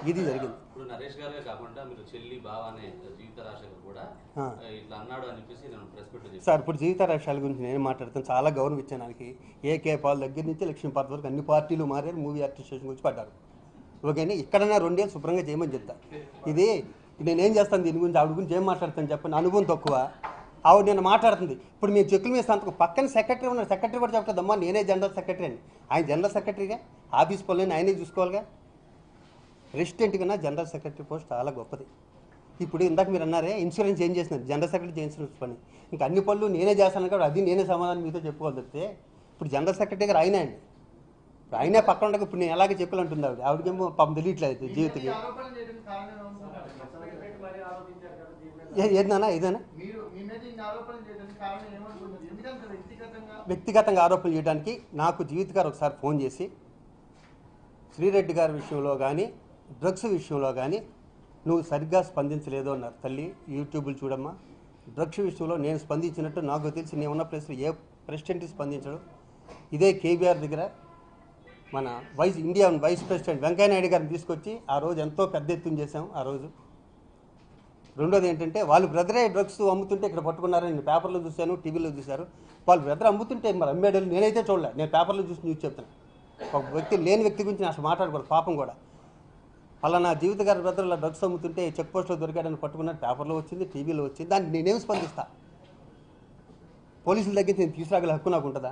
ఇది జరిగింది ఇప్పుడు నరేష్ గారే కాకుండా మీరు చెల్లి బావ అనే జీవిత రాశిగా కూడా ఆ. ఇట్లా అన్నాడు అని చెప్పేసి నేను ప్రెస్ పెట్టి చెప్పాను సార్ ఇప్పుడు జీవిత రాష్ట్రాల గురించి నేను మాట్లాడుతాను చాలా గౌరవం ఇచ్చాను ఆయనకి ఏకే పాల్ దగ్గర నుంచి లక్ష్మీపార్తి వరకు అన్ని పార్టీలు మారారు మూవీ అడ్మినిస్ట్రేషన్ గురించి పడ్డారు ఓకేనా ఇక్కడన్నా రెండేళ్ళు శుభ్రంగా చేయమని చెప్తా ఇది నేనేం చేస్తాను దీని గురించి ఆవిడ గురించి ఏం మాట్లాడతాను చెప్పండి అనుభవం తక్కువ ఆవిడ నేను మాట్లాడుతుంది ఇప్పుడు మేము చెక్కుల మీద సంతకం పక్కన సెక్రటరీ ఉన్నారు సెక్రటరీ కూడా చెప్తుందమ్మా నేనే జనరల్ సెక్రటరీ అని ఆయన జనరల్ సెక్రటరీగా ఆఫీస్ పనులని ఆయనే చూసుకోవాలిగా రెసిడెంట్ కన్నా జనరల్ సెక్రటరీ పోస్ట్ చాలా గొప్పది ఇప్పుడు ఇందాక మీరు అన్నారే ఇన్సూరెన్స్ ఏం చేసినారు జనరల్ సెక్రటరీ ఇన్సూరెన్స్ పని ఇంకా అన్ని పనులు నేనే చేస్తాను కాబట్టి అది నేనే సమాధానం మీతో చెప్పుకోవాలి తప్పితే ఇప్పుడు జనరల్ సెక్రటరీ గారు ఆయనే అండి ఇప్పుడు ఆయనే పక్కన ఉండగా ఇప్పుడు నేను ఎలాగే చెప్పాలంటుంది ఆవిడ ఆవిడకేమో పాపం తెలియట్లేదు జీవితకి ఆరోపణలు చేయడానికి కారణం ఏమనుకుంటున్నారు? ఏ- ఏదన్నా ఇదేనా మీరు మీ మీద ఇన్ని ఆరోపణలు చేయడానికి కారణం ఏమనుకుంటున్నారు ఎందుకంటే వ్యక్తిగతంగా వ్యక్తిగతంగా ఆరోపణలు చేయడానికి నాకు జీవిత గారు ఒకసారి ఫోన్ చేసి శ్రీరెడ్డి గారి విషయంలో కానీ డ్రగ్స్ విషయంలో కానీ నువ్వు సరిగ్గా స్పందించలేదు అన్నారు తల్లి యూట్యూబ్లు చూడమ్మా డ్రగ్స్ విషయంలో నేను స్పందించినట్టు నాకు తెలిసి నేను ఉన్న ప్లేస్లో ఏ ప్రెసిడెంట్ స్పందించడు ఇదే కేబీఆర్ దగ్గర మన vice India vice president Venkaiah Naidu గారిని తీసుకొచ్చి ఆ రోజు ఎంతో పెద్ద ఎత్తున చేశాం ఆ రోజు రెండోది ఏంటంటే వాళ్ళు బ్రదరే డ్రగ్స్ అమ్ముతుంటే ఇక్కడ పట్టుకున్నారని నేను పేపర్లో చూశాను టీవీలో చూశారు వాళ్ళు బ్రదర్ అమ్ముతుంటే మరి అమ్మేడలు నేనైతే చూడలే నేను పేపర్లో చూసి న్యూస్ చెప్తాను ఒక వ్యక్తి లేని వ్యక్తి గురించి నేను అసలు మాట్లాడకూడదు పాపం కూడా అలా నా జీవిత గారి బ్రదర్లో డ్రగ్స్ అమ్ముతుంటే చెక్ పోస్ట్లో దొరికాడని పట్టుకున్నారు పేపర్లో వచ్చింది టీవీలో వచ్చింది దానికి నేనేం స్పందిస్తా పోలీసుల దగ్గర నేను తీసుకురాగల హక్కు నాకు ఉంటుందా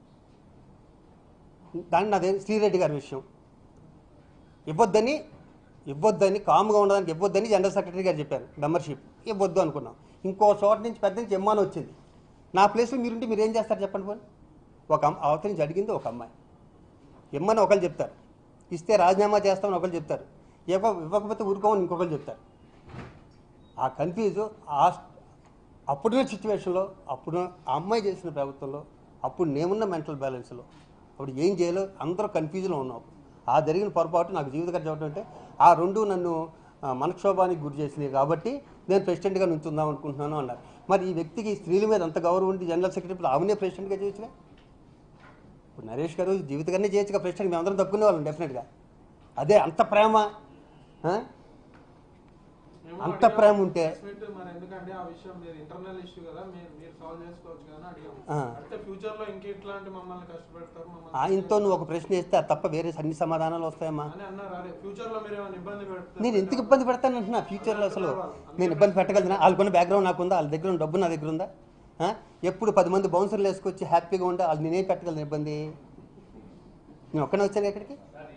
దాన్ని నాదే శ్రీరెడ్డి గారి విషయం ఇవ్వద్దని ఇవ్వద్దని కామ్గా ఉండడానికి ఇవ్వద్దని జనరల్ సెక్రటరీ గారు చెప్పారు మెంబర్షిప్ ఇవ్వద్దు అనుకున్నాం ఇంకో చోట నుంచి పెద్ద నుంచి ఎమ్మాని వచ్చింది నా ప్లేస్లో మీరుంటే మీరు ఏం చేస్తారు చెప్పండి పోనీ ఒక అమ్మ అవతల నుంచి అడిగింది ఒక అమ్మాయి ఇమ్మని ఒకరు చెప్తారు ఇస్తే రాజీనామా చేస్తామని ఒకరు చెప్తారు ఇవ్వ ఇవ్వకపోతే ఊరుకోమని ఇంకొకరు చెప్తారు ఆ కన్ఫ్యూజ్ ఆ అప్పుడున్న సిచ్యువేషన్లో అప్పుడు ఆ అమ్మాయి చేసిన ప్రభుత్వంలో అప్పుడు నేనున్న మెంటల్ బ్యాలెన్స్లో అప్పుడు ఏం చేయాలో అందరూ కన్ఫ్యూజన్లో ఉన్నాం ఆ జరిగిన పొరపాటు నాకు జీవితకర చెప్పడం అంటే ఆ రెండు నన్ను ఆ, మనక్షోభానికి గురి చేసినాయి కాబట్టి నేను ప్రెసిడెంట్గా నుంచుందాం అనుకుంటున్నాను అన్నారు మరి ఈ వ్యక్తికి స్త్రీల మీద అంత గౌరవం ఉండి జనరల్ సెక్రటరీ ఆమెనే ప్రెసిడెంట్గా చేయొచ్చుగా ఇప్పుడు నరేష్ గారు జీవితగానే చేయొచ్చుగా ప్రెసిడెంట్ మేమందరం తప్పుకునే వాళ్ళం డెఫినెట్గా అదే అంత ప్రేమ ఆ? మేము అంత అడిగాం. ప్రేమ ఉంటే Press meet మరి ఎందుకంటే ఆ విషయం మీరు ఇంటర్నల్ ఇష్యూ కదా మీరు మీరు సాల్వ్ చేసుకోవచ్చు కదా అని అడిగాము ఆ. అయితే ఫ్యూచర్ లో ఇంకెట్లాంటి మమ్మల్ని కష్టపెడతారు మమ్మల్ని ఆయనతో నువ్వు ఒక ప్రశ్న వేస్తే అది తప్ప వేరే అన్ని సమాధానాలు వస్తాయమ్మా అని అన్నారు అదే ఫ్యూచర్ లో మీరు ఏమైనా ఇబ్బంది పెడతారు నేను ఎందుకు ఇబ్బంది పెడతాను అంటున్నా ఫ్యూచర్లో అసలు నేను ఇబ్బంది పెట్టగలను వాళ్ళకున్న బ్యాక్గ్రౌండ్ నాకు ఉందా వాళ్ళ దగ్గర ఉన్న డబ్బు నా దగ్గర ఉందా ఆ? ఎప్పుడు పది మంది బౌన్సర్లు వేసుకొచ్చి హ్యాపీగా ఉంటే వాళ్ళు నేనేం పెట్టగలను ఇబ్బంది నేను ఒక్కనే వచ్చాను ఇక్కడికి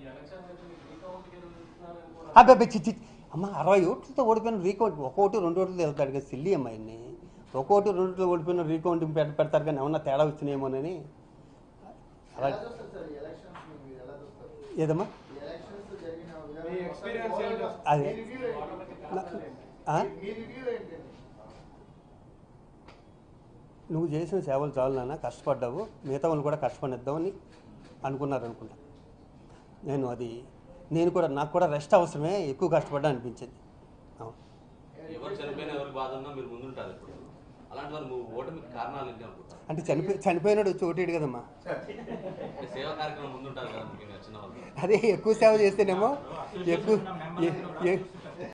అబ్బాయి చిచ్చి అమ్మ అరవై ఓట్లతో ఓడిపోయిన రీకౌంట్ ఒక ఓటు రెండు ఓట్లు వెళ్తాడు కదా సిల్లి అమ్మాయిని ఒక ఓటు రెండు ఓట్లు ఓడిపోయిన రీకౌంట్ పెడ- పెడతారు కానీ ఏమన్నా తేడా వచ్చినాయేమోనని అలా ఎలా చూస్తారు సార్ ఈ ఎలక్షన్స్ మీరు ఎలా చూస్తారు ఏదమ్మా ఈ ఎలక్షన్స్ జరిగిన మీ విధానం ఎక్స్పీరియన్స్ ఏంటి అదే మీ రివ్యూ ఏంటి? నా- ఆ? మీ రివ్యూ ఏంటి నువ్వు చేసిన సేవలు చాలు నాన్న కష్టపడ్డావు మిగతా వాళ్ళు కూడా కష్టపడిద్దామని అనుకున్నారు అనుకుంటా నేను అది నేను కూడా నాకు కూడా రెస్ట్ అవసరమే ఎక్కువ కష్టపడ్డా అనిపించింది అవును ఎవరు చనిపోయిన ఎవరికి బాధ ఉన్నా మీరు ముందుంటారు ఇప్పుడు అలాంటి వారు నువ్వు ఓటమికి కారణాలు ఏంటి అనుకుంటారు అంటే చనిపోయి చనిపోయినాడు వచ్చి ఓటేడు కదమ్మా అంటే సేవా కార్యక్రమం ముందుంటారు కదా ముఖ్యంగా చిన్న వాళ్ళు అదే ఎక్కువ సేవ చేస్తేనేమో ఎక్కువ ఎ- ఎ-